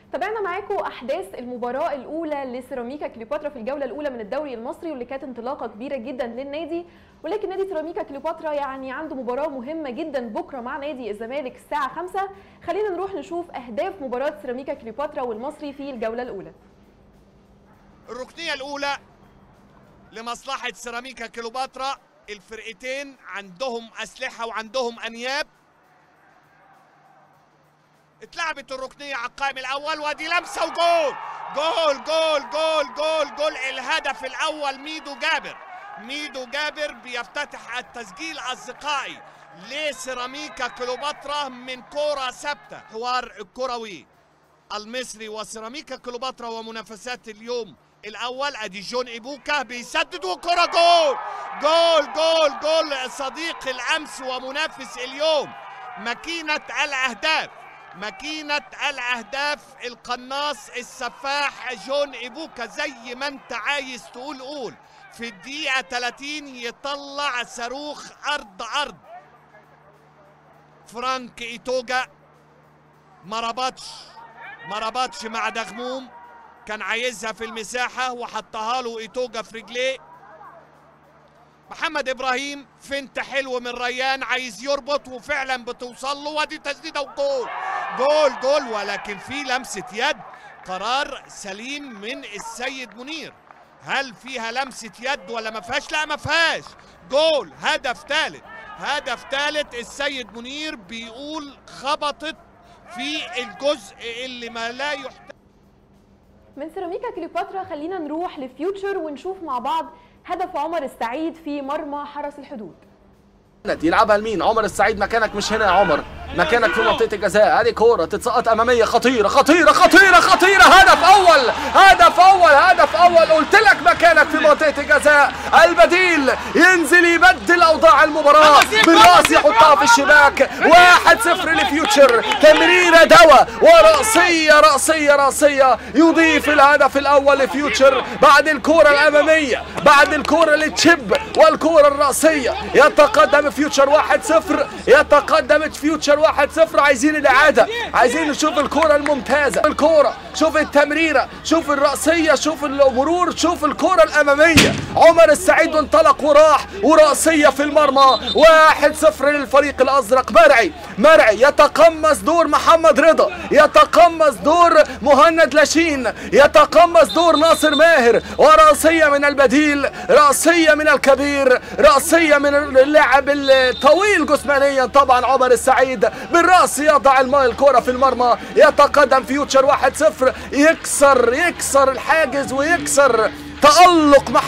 تابعنا معاكم احداث المباراه الاولى لسيراميكا كليوباترا في الجوله الاولى من الدوري المصري واللي كانت انطلاقه كبيره جدا للنادي ولكن نادي سيراميكا كليوباترا يعني عنده مباراه مهمه جدا بكره مع نادي الزمالك الساعه 5 خلينا نروح نشوف اهداف مباراه سيراميكا كليوباترا والمصري في الجوله الاولى الركنيه الاولى لمصلحه سيراميكا كليوباترا الفرقتين عندهم اسلحه وعندهم انياب اتلعبت الركنيه على القائم الاول وادي لمسه وجول جول جول جول جول جول الهدف الاول ميدو جابر ميدو جابر بيفتتح التسجيل اصدقائي لسيراميكا كليوباترا من كره ثابته حوار الكروي المصري وسيراميكا كليوباترا ومنافسات اليوم الاول ادي جون ايبوكا بيسدد وكره جول جول جول جول صديق الامس ومنافس اليوم ماكينه الاهداف ماكينة الأهداف القناص السفاح جون إيبوكا زي ما أنت عايز تقول قول في الدقيقة 30 يطلع صاروخ أرض أرض فرانك إيتوجا ما ربطش ما ربطش مع دغموم كان عايزها في المساحة وحطها له إيتوجا في رجليه محمد ابراهيم فنت حلو من ريان عايز يربط وفعلا بتوصل له وادي تسديده وجول جول جول ولكن في لمسه يد قرار سليم من السيد منير هل فيها لمسه يد ولا ما فيهاش لا ما فيهاش جول هدف ثالث هدف ثالث السيد منير بيقول خبطت في الجزء اللي ما لا يحتاج من سيراميكا كليوباترا خلينا نروح لفيوتشر ونشوف مع بعض هدف عمر السعيد في مرمى حرس الحدود يلعبها لمين عمر السعيد مكانك مش هنا يا عمر مكانك في منطقه الجزاء ادي كوره تتسقط اماميه خطيره خطيره خطيره خطيره هدف اول هدف اول هدف اول قلت لك مكانك في منطقه الجزاء البديل ينزل يبدل اوضاع المباراه بالراس يحطها في الشباك واحد صفر لفيوتشر تمريره دواء وراسيه راسيه راسيه يضيف الهدف الاول لفيوتشر بعد الكوره الاماميه بعد الكوره اللي تشب والكوره الراسيه يتقدم فيوتشر واحد صفر يتقدم فيوتشر واحد صفر عايزين الاعاده عايزين نشوف الكوره الممتازه الكوره شوف التمريره شوف الراسيه شوف المرور شوف الكوره الاماميه عمر السعيد انطلق وراح وراسيه في المرمى واحد صفر للفريق الازرق مرعي مرعي يتقمص دور محمد رضا يتقمص دور مهند لاشين يتقمص دور ناصر ماهر وراسيه من البديل راسيه من الكبير راسيه من اللاعب الطويل جسمانيا طبعا عمر السعيد بالراس يضع الماء الكرة في المرمى يتقدم فيوتشر 1-0 يكسر يكسر الحاجز ويكسر تألق